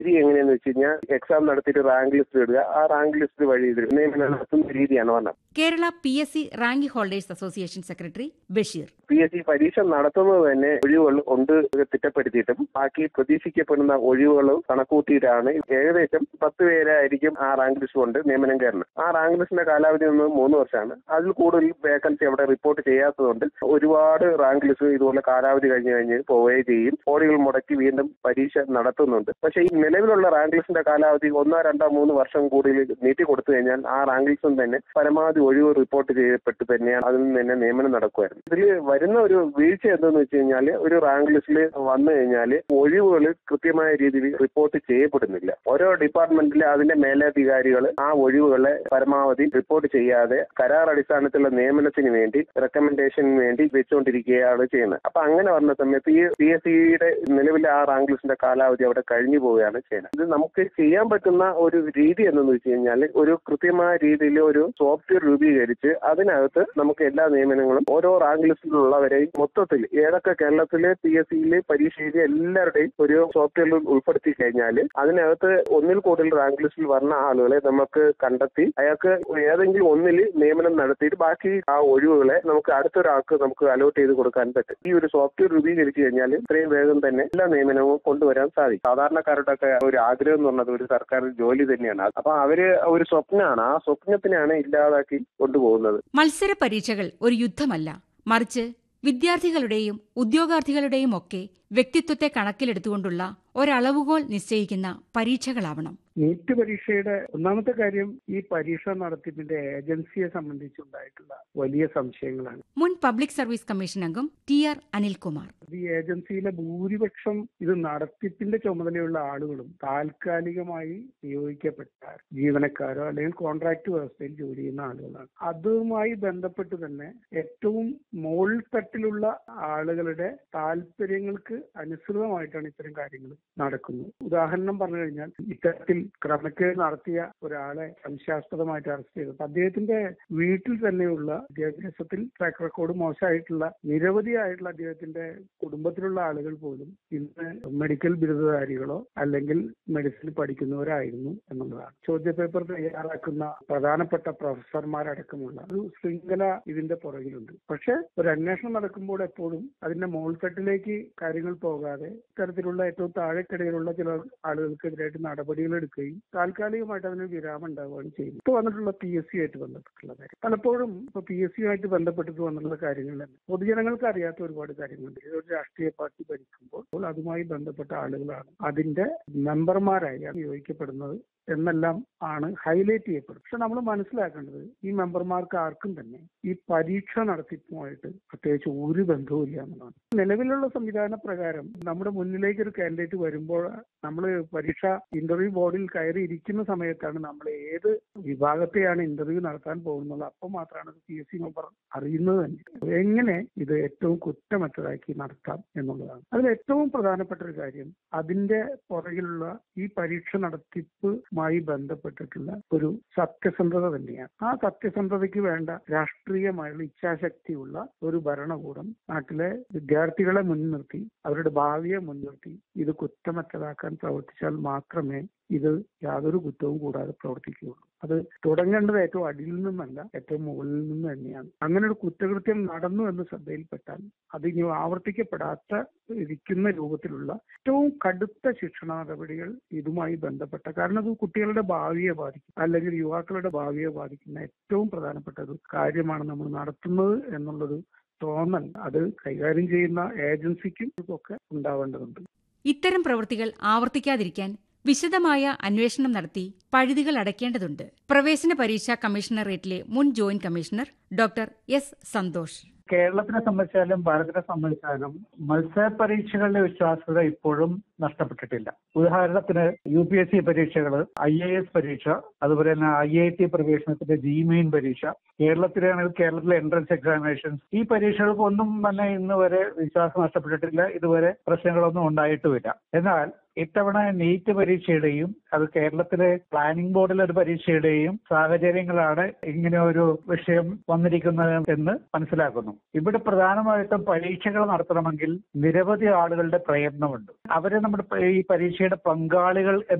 രീതി എങ്ങനെയാന്ന് വെച്ച് കഴിഞ്ഞാൽ എക്സാം നടത്തിയിട്ട് റാങ്ക് ലിസ്റ്റ് ഇടുക ആ റാങ്ക് ലിസ്റ്റ് വഴി ഇത് നിയമനം നടത്തുന്ന രീതിയാണ് പറഞ്ഞത് Kerala P S C rank holders association secretary Basheer P S C പരീക്ഷ നടത്തുന്നത് തന്നെ ഒഴിവുകൾ ഉണ്ട് തിട്ടപ്പെടുത്തിയിട്ടും ബാക്കി പ്രതീക്ഷിക്കപ്പെടുന്ന ഒഴിവുകൾ കണക്കൂട്ടിയിട്ടാണ് ഏകദേശം പത്ത് പേരായിരിക്കും ആ റാങ്ക് ലിസ്റ്റ് കൊണ്ട് നിയമനം കയറുന്നത് ആ റാങ്ക് ലിസ്റ്റിന്റെ കാലാവധി ഒന്ന് മൂന്ന് വർഷമാണ് അതിൽ കൂടുതൽ വേക്കൻസി അവിടെ റിപ്പോർട്ട് ചെയ്യാത്തതുകൊണ്ട് ഒരുപാട് റാങ്ക് ലിസ്റ്റ് ഇതുപോലെ കാലാവധി കഴിഞ്ഞ് കഴിഞ്ഞ് പോവുകയും ചെയ്യും കോടികൾ മുടക്കി വീണ്ടും പരീക്ഷ നടത്തുന്നുണ്ട് പക്ഷേ ഈ നിലവിലുള്ള റാങ്ക് ലിസ്റ്റിന്റെ കാലാവധി ഒന്നോ രണ്ടോ മൂന്ന് വർഷം കൂടുതൽ നീട്ടി കൊടുത്തു കഴിഞ്ഞാൽ ആ റാങ്ക് ലിസ്റ്റും തന്നെ പരമാവധി ഒഴിവ് റിപ്പോർട്ട് ചെയ്യപ്പെട്ട് തന്നെയാണ് അതിൽ നിന്ന് തന്നെ നിയമനം നടക്കുമായിരുന്നു ഇതിൽ വരുന്ന ഒരു വീഴ്ച എന്തെന്ന് വെച്ച് കഴിഞ്ഞാൽ ഒരു റാങ്ക് ലിസ്റ്റിൽ വന്നു കഴിഞ്ഞാൽ ഒഴിവുകൾ കൃത്യമായ രീതിയിൽ റിപ്പോർട്ട് ചെയ്യപ്പെടുന്നില്ല ഓരോ ഡിപ്പാർട്ട്മെന്റിലെ അതിന്റെ മേലധികാരികൾ ആ ഒഴിവുകളെ പരമാവധി റിപ്പോർട്ട് ചെയ്യാതെ കരാർ അടിസ്ഥാനത്തിലുള്ള നിയമനത്തിന് വേണ്ടി റെക്കമെൻഡേഷന് വേണ്ടി വെച്ചുകൊണ്ടിരിക്കുകയാണ് ചെയ്യുന്നത് അപ്പൊ അങ്ങനെ വന്ന സമയത്ത് ഈ പി എസ് സിയുടെ നിലവിലെ ആ റാങ്ക് ലിസ്റ്റിന്റെ കാലാവധി അവിടെ കഴിഞ്ഞു പോവുകയാണ് ചെയ്യുന്നത് ഇത് നമുക്ക് ചെയ്യാൻ പറ്റുന്ന ഒരു രീതി എന്തെന്ന് വെച്ച് കഴിഞ്ഞാൽ ഒരു കൃത്യമായ രീതിയിൽ ഒരു സോഫ്റ്റ്വെയർ രൂപീകരിച്ച് അതിനകത്ത് നമുക്ക് എല്ലാ നിയമനങ്ങളും ഓരോ റാങ്ക് ലിസ്റ്റിലുള്ളവരെയും മൊത്തത്തിൽ ഏതൊക്കെ കേരളത്തിലെ പി എസ് സിയിലെ പരീക്ഷ എഴുതിയ എല്ലാവരുടെയും ഒരു സോഫ്റ്റ്വെയറിൽ ഉൾപ്പെടുത്തി കഴിഞ്ഞാൽ അതിനകത്ത് ഒന്നിൽ കൂടുതൽ റാങ്ക് ലിസ്റ്റിൽ വരുന്ന ആളുകളെ നമുക്ക് കണ്ടെത്തി അയാൾക്ക് ഏതെങ്കിലും ഒന്നിൽ നിയമനം നടത്തിയിട്ട് ബാക്കി ആ ഒഴിവുകളെ നമുക്ക് അടുത്തൊരാൾക്ക് നമുക്ക് അലോട്ട് ചെയ്ത് കൊടുക്കാൻ പറ്റും ഈ ഒരു സോഫ്റ്റ്വെയർ രൂപീകരിച്ചു കഴിഞ്ഞാൽ ഇത്രയും വേഗം തന്നെ എല്ലാ നിയമനവും കൊണ്ടുവരാൻ സാധിക്കും സാധാരണക്കാരുടെ ഒക്കെ ഒരു ആഗ്രഹം എന്ന് പറഞ്ഞത് ഒരു സർക്കാർ ജോലി തന്നെയാണ് അപ്പൊ അവര് ഒരു സ്വപ്നമാണ് ആ സ്വപ്നത്തിനാണ് ഇല്ലാതാക്കി കൊണ്ടുപോകുന്നത് മത്സര പരീക്ഷകൾ ഒരു യുദ്ധമല്ല മറിച്ച് വിദ്യാർത്ഥികളുടെയും ഉദ്യോഗാർത്ഥികളുടെയും ഒക്കെ വ്യക്തിത്വത്തെ കണക്കിലെടുത്തുകൊണ്ടുള്ള ഒരളവുകോൽ നിശ്ചയിക്കുന്ന പരീക്ഷകളാവണം നീറ്റ് പരീക്ഷയുടെ ഒന്നാമത്തെ കാര്യം ഈ പരീക്ഷ നടത്തിപ്പിന്റെ ഏജൻസിയെ സംബന്ധിച്ചുണ്ടായിട്ടുള്ള വലിയ സംശയങ്ങളാണ് മുൻ പബ്ലിക് സർവീസ് കമ്മീഷൻ അംഗം ടി ആർ അനിൽകുമാർ ഈ ഏജൻസിയിലെ ഭൂരിപക്ഷം ഇത് നടത്തിപ്പിന്റെ ചുമതലയുള്ള ആളുകളും താൽക്കാലികമായി നിയോഗിക്കപ്പെട്ട ജീവനക്കാരോ അല്ലെങ്കിൽ കോൺട്രാക്ട് വ്യവസ്ഥയിൽ ജോലി ചെയ്യുന്ന ആളുകളാണ് അതുമായി ബന്ധപ്പെട്ട് തന്നെ ഏറ്റവും മോൾ തട്ടിലുള്ള ആളുകളുടെ താല്പര്യങ്ങൾക്ക് അനുസൃതമായിട്ടാണ് ഇത്തരം കാര്യങ്ങൾ നടക്കുന്നത് ഉദാഹരണം പറഞ്ഞു കഴിഞ്ഞാൽ ഇത്തരത്തിൽ ക്രമക്കേട് നടത്തിയ ഒരാളെ സംശയാസ്പദമായിട്ട് അറസ്റ്റ് ചെയ്തത് അദ്ദേഹത്തിന്റെ വീട്ടിൽ തന്നെയുള്ള വിദ്യാഭ്യാസത്തിൽ ട്രാക്ക് റെക്കോർഡ് മോശമായിട്ടുള്ള നിരവധിയായിട്ടുള്ള അദ്ദേഹത്തിന്റെ കുടുംബത്തിലുള്ള ആളുകൾ പോലും ഇന്ന് മെഡിക്കൽ ബിരുദധാരികളോ അല്ലെങ്കിൽ മെഡിസിൻ പഠിക്കുന്നവരായിരുന്നു എന്നുള്ളതാണ് ചോദ്യപേപ്പർ തയ്യാറാക്കുന്ന പ്രധാനപ്പെട്ട പ്രൊഫസർമാരടക്കമുള്ള ഒരു ശൃംഖല ഇതിന്റെ പുറകിലുണ്ട് പക്ഷെ ഒരു അന്വേഷണം നടക്കുമ്പോൾ എപ്പോഴും അതിന്റെ മോൾത്തട്ടിലേക്ക് കാര്യങ്ങൾ പോകാതെ ഇത്തരത്തിലുള്ള ഏറ്റവും താഴെക്കിടയിലുള്ള ചില ആളുകൾക്കെതിരായിട്ട് നടപടികൾ എടുക്കുകയും താൽക്കാലികമായിട്ട് അതിന് വിരാമം ഉണ്ടാവുകയാണ് ചെയ്യുന്നത് ഇപ്പൊ വന്നിട്ടുള്ള പി എസ് സി ആയിട്ട് ബന്ധപ്പെട്ടുള്ള കാര്യം പലപ്പോഴും ഇപ്പൊ പി എസ് സി ആയിട്ട് ബന്ധപ്പെട്ടിട്ട് വന്നിട്ടുള്ള കാര്യങ്ങൾ തന്നെ പൊതുജനങ്ങൾക്ക് അറിയാത്ത ഒരുപാട് കാര്യങ്ങളുണ്ട് ഒരു രാഷ്ട്രീയ പാർട്ടി ഭരിക്കുമ്പോൾ അതുമായി ബന്ധപ്പെട്ട ആളുകളാണ് അതിന്റെ മെമ്പർമാരായി നിയോഗിക്കപ്പെടുന്നത് എന്നെല്ലാം ആണ് ഹൈലൈറ്റ് ചെയ്യപ്പെടും പക്ഷെ നമ്മൾ മനസ്സിലാക്കേണ്ടത് ഈ മെമ്പർമാർക്ക് ആർക്കും തന്നെ ഈ പരീക്ഷ നടത്തിപ്പുമായിട്ട് പ്രത്യേകിച്ച് ഒരു ബന്ധവുമില്ല എന്നുള്ളതാണ് നിലവിലുള്ള സംവിധാന പ്രകാരം നമ്മുടെ മുന്നിലേക്ക് ഒരു കാൻഡിഡേറ്റ് വരുമ്പോൾ നമ്മൾ പരീക്ഷ ഇന്റർവ്യൂ ബോർഡിൽ കയറി ഇരിക്കുന്ന സമയത്താണ് നമ്മൾ ഏത് വിഭാഗത്തെയാണ് ഇന്റർവ്യൂ നടത്താൻ പോകുന്നത് അപ്പോൾ മാത്രമാണ് പി എസ് സി മെമ്പർ അറിയുന്നത് തന്നെ എങ്ങനെ ഇത് ഏറ്റവും കുറ്റമറ്റതാക്കി നടത്താം എന്നുള്ളതാണ് അതിൽ ഏറ്റവും പ്രധാനപ്പെട്ട ഒരു കാര്യം അതിന്റെ പുറകിലുള്ള ഈ പരീക്ഷ നടത്തിപ്പുമായി ബന്ധപ്പെട്ടിട്ടുള്ള ഒരു സത്യസന്ധത തന്നെയാണ് ആ സത്യസന്ധതയ്ക്ക് വേണ്ട രാഷ്ട്രീയമായുള്ള ഇച്ഛാശക്തിയുള്ള ഒരു ഭരണകൂടം നാട്ടിലെ വിദ്യാർത്ഥികളെ മുൻനിർത്തി അവരുടെ ഭാവിയെ മുൻനിർത്തി ഇത് കുറ്റമറ്റതാക്കാൻ പ്രവർത്തിച്ചാൽ മാത്രമേ ഇത് യാതൊരു കുറ്റവും കൂടാതെ പ്രവർത്തിക്കുകയുള്ളൂ അത് തുടങ്ങേണ്ടത് ഏറ്റവും അടിയിൽ നിന്നല്ല ഏറ്റവും മുകളിൽ നിന്ന് തന്നെയാണ് അങ്ങനെ ഒരു കുറ്റകൃത്യം നടന്നു എന്ന് ശ്രദ്ധയിൽപ്പെട്ടാൽ അത് ഇനി ആവർത്തിക്കപ്പെടാത്ത ഇരിക്കുന്ന രൂപത്തിലുള്ള ഏറ്റവും കടുത്ത ശിക്ഷണ നടപടികൾ ഇതുമായി ബന്ധപ്പെട്ട കാരണം അത് കുട്ടികളുടെ ഭാവിയെ ബാധിക്കും അല്ലെങ്കിൽ യുവാക്കളുടെ ഭാവിയെ ബാധിക്കുന്ന ഏറ്റവും പ്രധാനപ്പെട്ട ഒരു കാര്യമാണ് നമ്മൾ നടത്തുന്നത് എന്നുള്ളൊരു തോന്നൽ അത് കൈകാര്യം ചെയ്യുന്ന ഏജൻസിക്കും ഒക്കെ ഉണ്ടാവേണ്ടതുണ്ട് ഇത്തരം പ്രവൃത്തികൾ ആവർത്തിക്കാതിരിക്കാൻ വിശദമായ അന്വേഷണം നടത്തി പഴുതുകൾ അടയ്ക്കേണ്ടതുണ്ട് പ്രവേശന പരീക്ഷാ കമ്മീഷണറേറ്റിലെ മുൻ joint commissioner doctor S Santhosh കേരളത്തിനെ സംബന്ധിച്ചാലും ഭാരതത്തെ സംബന്ധിച്ചാലും മത്സര പരീക്ഷകളുടെ വിശ്വാസ്യത ഇപ്പോഴും നഷ്ടപ്പെട്ടിട്ടില്ല ഉദാഹരണത്തിന് യു പി എസ് സി പരീക്ഷകൾ ഐ എ എസ് പരീക്ഷ അതുപോലെ തന്നെ ഐ ഐ ടി പ്രവേശനത്തിന്റെ ജി മെയിൻ പരീക്ഷ കേരളത്തിലാണെങ്കിൽ കേരളത്തിലെ എൻട്രൻസ് എക്സാമിനേഷൻസ് ഈ പരീക്ഷകൾക്ക് ഒന്നും തന്നെ ഇന്ന് വരെ വിശ്വാസം നഷ്ടപ്പെട്ടിട്ടില്ല ഇതുവരെ പ്രശ്നങ്ങളൊന്നും ഉണ്ടായിട്ടുമില്ല എന്നാൽ ഇത്തവണ നീറ്റ് പരീക്ഷയുടെയും അത് കേരളത്തിലെ പ്ലാനിംഗ് ബോർഡിലെ ഒരു പരീക്ഷയുടെയും സാഹചര്യങ്ങളാണ് ഇങ്ങനെ ഒരു വിഷയം വന്നിരിക്കുന്നത് എന്ന് മനസ്സിലാക്കുന്നു ഇവിടെ പ്രധാനമായിട്ടും പരീക്ഷകൾ നടത്തണമെങ്കിൽ നിരവധി ആളുകളുടെ പ്രയത്നമുണ്ട് അവരെ നമ്മൾ നമ്മുടെ പ- ഈ പരീക്ഷയുടെ പങ്കാളികൾ